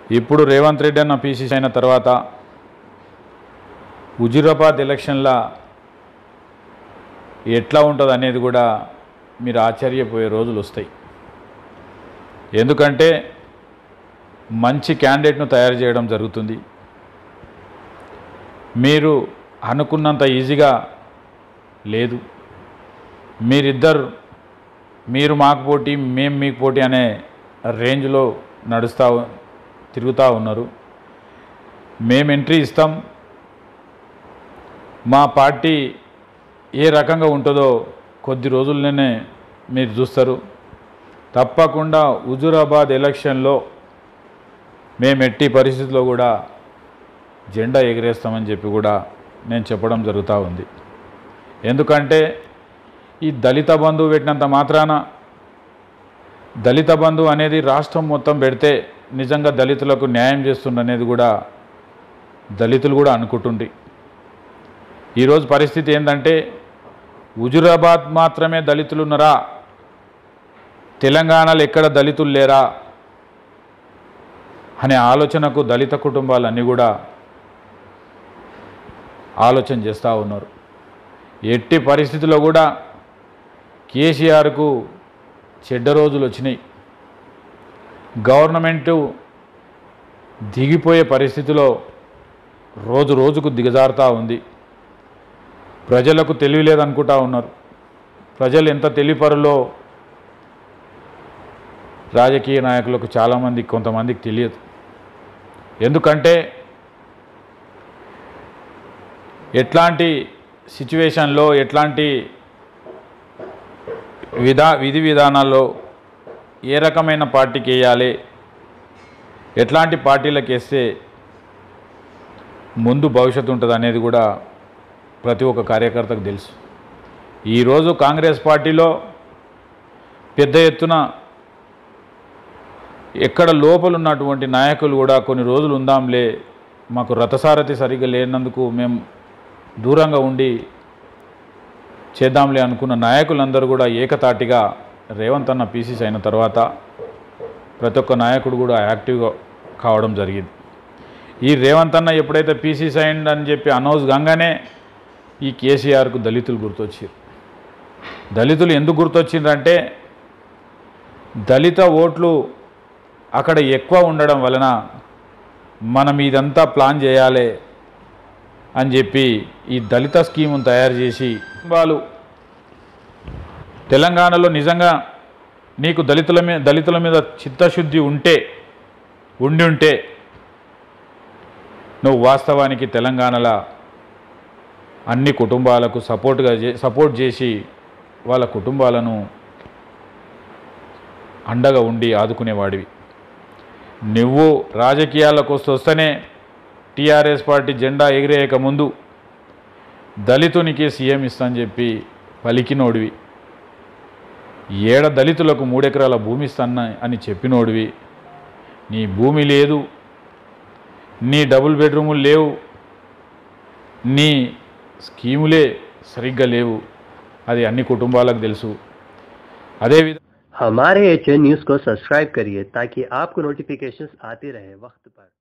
ఇప్పుడు రేవంత్ రెడ్డి అన్న పీసీసీ అయిన తర్వాత హుజురాబాద్ ఎలక్షన్ల ఎట్లా ఉంటుంది అనేది కూడా మీరు ఆశ్చర్యపోయే రోజులు వస్తాయి ఎందుకంటే మంచి క్యాండిడేట్ను తయారు చేయడం జరుగుతుంది మీరు అనుకున్నంత ఈజీగా లేదు మీరిద్దరు మీరు మాకు పోటీ మేము మీకు పోటీ అనే రేంజ్లో నడుస్తూ తిరుగుతూ ఉన్నారు మేము ఎంట్రీ ఇస్తాం మా పార్టీ ఏ రకంగా ఉంటుందో కొద్ది రోజుల్లోనే మీరు చూస్తారు తప్పకుండా హుజురాబాద్ ఎలక్షన్లో మేము ఎట్టి పరిస్థితుల్లో కూడా జెండా ఎగిరేస్తామని చెప్పి కూడా నేను చెప్పడం జరుగుతూ ఉంది ఎందుకంటే ఈ దళిత బంధువు పెట్టినంత మాత్రాన దళిత బంధు అనేది రాష్ట్రం మొత్తం పెడితే నిజంగా దళితులకు న్యాయం చేస్తుండనేది కూడా దళితులు కూడా అనుకుంటుండ్రి ఈరోజు పరిస్థితి ఏంటంటే హుజురాబాద్ మాత్రమే దళితులు ఉన్నారా తెలంగాణలో ఎక్కడ దళితులు లేరా అనే ఆలోచనకు దళిత కుటుంబాలన్నీ కూడా ఆలోచన చేస్తూ ఉన్నారు ఎట్టి పరిస్థితుల్లో కూడా కేసీఆర్కు చెడ్డ రోజులు వచ్చినాయి గవర్నమెంటు దిగిపోయే పరిస్థితిలో రోజు రోజుకు దిగజారుతూ ఉంది ప్రజలకు తెలివి లేదనుకుంటా ఉన్నారు ప్రజలు ఎంత తెలివిపరులో రాజకీయ నాయకులకు చాలామంది కొంతమందికి తెలియదు ఎందుకంటే ఎట్లాంటి సిచ్యువేషన్లో ఎట్లాంటి విధా విధి విధానాల్లో ఏ రకమైన పార్టీకి వేయాలి ఎట్లాంటి పార్టీలకు వేస్తే ముందు భవిష్యత్తు ఉంటుంది అనేది కూడా ప్రతి ఒక్క కార్యకర్తకు తెలుసు ఈరోజు కాంగ్రెస్ పార్టీలో పెద్ద ఎత్తున ఎక్కడ లోపల ఉన్నటువంటి నాయకులు కూడా కొన్ని రోజులు ఉందాంలే మాకు రథసారథి సరిగ్గా లేనందుకు మేము దూరంగా ఉండి చేద్దాంలే అనుకున్న నాయకులందరూ కూడా ఏకతాటిగా రేవంత్ అన్న పీసీసీ అయిన తర్వాత ప్రతి ఒక్క నాయకుడు కూడా యాక్టివ్గా కావడం జరిగింది ఈ రేవంత్ అన్న ఎప్పుడైతే పీసీసీ అయింది అని చెప్పి అనౌన్స్ కాగానే ఈ కేసీఆర్కు దళితులు గుర్తొచ్చారు దళితులు ఎందుకు గుర్తొచ్చిందంటే దళిత ఓట్లు అక్కడ ఎక్కువ ఉండడం వలన మనం ఇదంతా ప్లాన్ చేయాలి అని చెప్పి ఈ దళిత స్కీమును తయారు చేసి వాళ్ళు తెలంగాణలో నిజంగా నీకు దళితుల మీద దళితుల మీద చిత్తశుద్ధి ఉంటే ఉండి ఉంటే నువ్వు వాస్తవానికి తెలంగాణలో అన్ని కుటుంబాలకు సపోర్ట్గా చే సపోర్ట్ చేసి వాళ్ళ కుటుంబాలను అండగా ఉండి ఆదుకునేవాడివి నువ్వు రాజకీయాలకు వస్తూ వస్తేనే టీఆర్ఎస్ పార్టీ జెండా ఎగిరేయక ముందు దళితునికి సీఎం ఇస్తా అని చెప్పి పలికినోడివి ఏడ దళితులకు మూడెకరాల భూమి ఇస్తాన్న అని చెప్పినోడివి నీ భూమి లేదు నీ డబుల్ బెడ్రూములు లేవు నీ స్కీములే సరిగ్గా లేవు అది అన్ని కుటుంబాలకు తెలుసు అదేవిధంగా हमारे एच न्यूज को सब्सक्राइब करिए ताकि आपको नोटिफिकेशंस आते रहे वक्त पर